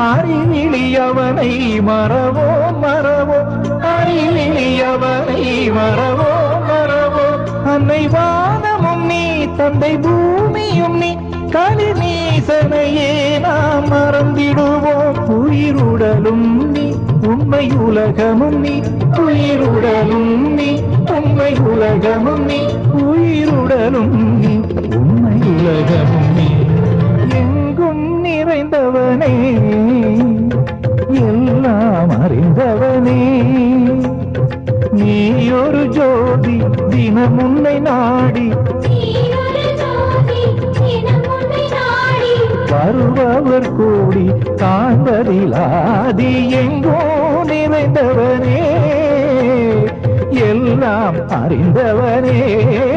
அறிவிலியவனை மறவோ மறவோ அறிவிலியவனை மறவோ மறவோ அன்னை வானமும் நீ தந்தை பூமியும் நீ கலிநீசனையே நாம் மறந்திடுவோம் உயிருடலும் நீ உண்மை உலகமும் நீ உயிருடலும் நீ உண்மை உலகமும் நீ உயிருடலும் நீ உண்மை உலகமும் நீ எங்கும் நிறைந்தவனே எல்லாம் அறிந்தவனே நீ ஒரு ஜோதி தினம் உன்னை நாடி நீயொரு ஜோதி தினம் உன்னை நாடி வருபவர் கூடி காண்பதிலாதி எங்கோ நிறைந்தவனே எல்லாம் அறிந்தவனே